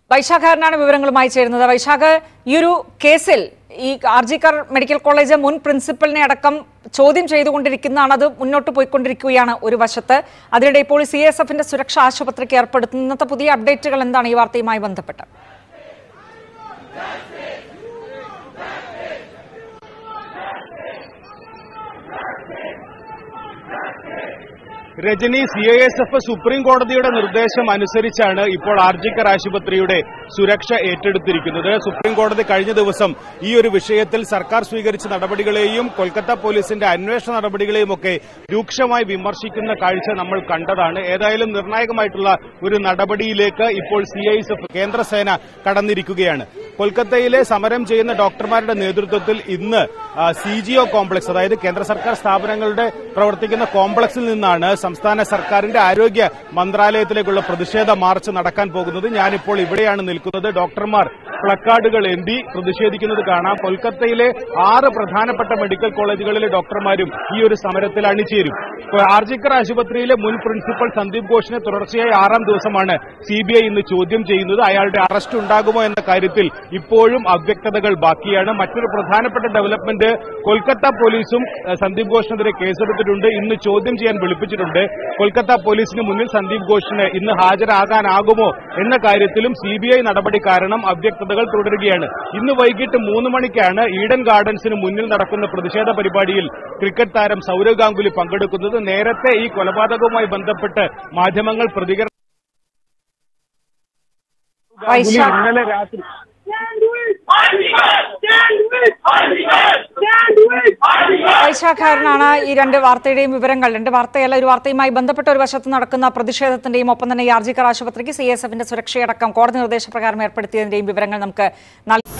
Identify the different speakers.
Speaker 1: വൈശാഖാരനാണ് വിവരങ്ങളുമായി ചേരുന്നത് വൈശാഖ് ഈ ഒരു കേസിൽ ഈ ആർജിക്കർ മെഡിക്കൽ കോളേജ് മുൻ പ്രിൻസിപ്പലിനെ അടക്കം ചോദ്യം ചെയ്തുകൊണ്ടിരിക്കുന്നതാണ് അത് മുന്നോട്ട് പോയിക്കൊണ്ടിരിക്കുകയാണ് ഒരു വശത്ത് അതിനിടെ ഇപ്പോൾ സി എസ് എഫിന്റെ സുരക്ഷ ആശുപത്രിക്ക് ഏർപ്പെടുത്തുന്ന ഇന്നത്തെ പുതിയ അപ്ഡേറ്റുകൾ എന്താണ് ഈ വാർത്തയുമായി ബന്ധപ്പെട്ട്
Speaker 2: Rajani C I S F supreme കോടതിയുടെ നിർദ്ദേശം അനുസരിച്ചാണ് ഇപ്പോൾ ആർജിക്കർ ആശുപത്രിയുടെ സുരക്ഷ ഏറ്റെടുത്തിരിക്കുന്നത് സുപ്രീം കോടതി കഴിഞ്ഞ ദിവസം ഈ ഒരു വിഷയത്തിൽ സർക്കാർ സ്വീകരിച്ച നടപടികളെയും കൊൽക്കത്ത പോലീസിന്റെ അന്വേഷണ നടപടികളെയും ഒക്കെ രൂക്ഷമായി വിമർശിക്കുന്ന കാഴ്ച നമ്മൾ കണ്ടതാണ് ഏതായാലും നിർണായകമായിട്ടുള്ള ഒരു നടപടിയിലേക്ക് ഇപ്പോൾ സി ഐ എസ് എഫ് കേന്ദ്രസേന കടന്നിരിക്കുകയാണ് കൊൽക്കത്തയിലെ സമരം ചെയ്യുന്ന ഡോക്ടർമാരുടെ നേതൃത്വത്തിൽ ഇന്ന് സി ജി ഒ കോംപ്ലക്സ് അതായത് കേന്ദ്ര സർക്കാർ സ്ഥാപനങ്ങളുടെ പ്രവർത്തിക്കുന്ന കോംപ്ലക്സിൽ നിന്നാണ് സംസ്ഥാന സർക്കാരിന്റെ ആരോഗ്യ മന്ത്രാലയത്തിലേക്കുള്ള പ്രതിഷേധ മാർച്ച് നടക്കാൻ പോകുന്നത് ഞാനിപ്പോൾ ഇവിടെയാണ് നിൽക്കുന്നത് ഡോക്ടർമാർ പ്ലക്കാർഡുകൾ എന്തി പ്രതിഷേധിക്കുന്നത് കാണാം കൊൽക്കത്തയിലെ ആറ് പ്രധാനപ്പെട്ട മെഡിക്കൽ കോളേജുകളിലെ ഡോക്ടർമാരും ഈ ഒരു സമരത്തിൽ അണിചേരും ഇപ്പോൾ ആർജിക്കർ ആശുപത്രിയിലെ മുൻ പ്രിൻസിപ്പൽ സന്ദീപ് ഘോഷിനെ തുടർച്ചയായി ആറാം ദിവസമാണ് സിബിഐ ഇന്ന് ചോദ്യം ചെയ്യുന്നത് അയാളുടെ അറസ്റ്റ് ഉണ്ടാകുമോ എന്ന കാര്യത്തിൽ ഇപ്പോഴും അവ്യക്തതകൾ ബാക്കിയാണ് മറ്റൊരു പ്രധാനപ്പെട്ട ഡെവലപ്മെന്റ് കൊൽക്കത്ത പോലീസും ഏഹ്, സന്ദീപ് ഘോഷിനെതിരെ കേസെടുത്തിട്ടുണ്ട് ഇന്ന് ചോദ്യം ചെയ്യാൻ വിളിപ്പിച്ചിട്ടുണ്ട് കൊൽക്കത്ത പോലീസിന് മുന്നിൽ സന്ദീപ് ഘോഷിന് ഇന്ന് ഹാജരാകാനാകുമോ എന്ന കാര്യത്തിലും സിബിഐ നടപടി കാരണം അവ്യക്തതകൾ തുടരുകയാണ് ഇന്ന് വൈകിട്ട് മൂന്ന് മണിക്കാണ് ഈഡൻ ഗാർഡൻസിന് മുന്നിൽ നടക്കുന്ന പ്രതിഷേധ പരിപാടിയിൽ ക്രിക്കറ്റ് താരം സൌരവ് ഗാംഗുലി പങ്കെടുക്കുന്നത് നേരത്തെ ഈ കൊലപാതകവുമായി ബന്ധപ്പെട്ട് മാധ്യമങ്ങൾ പ്രതികരണം ഗാംഗുലി
Speaker 1: വൈശാഖ്.
Speaker 2: ഇന്നലെ രാത്രി
Speaker 3: Stand with Article! Stand with Article! Stand with Article!
Speaker 1: വൈശാഖാരനാണ് ഈ രണ്ട് വാർത്തയുടെയും വിവരങ്ങൾ രണ്ട് വാർത്തയല്ല ഒരു വാർത്തയുമായി ബന്ധപ്പെട്ട ഒരു വശത്ത് നടക്കുന്ന പ്രതിഷേധത്തിന്റെയും ഒപ്പം തന്നെ ഈ ആർജിക്കർ ആശുപത്രിക്ക് സി എസ് എഫിന്റെ സുരക്ഷയടക്കം കോടതി നിർദ്ദേശപ്രകാരം ഏർപ്പെടുത്തിയതിന്റെയും വിവരങ്ങൾ നമുക്ക് നൽകി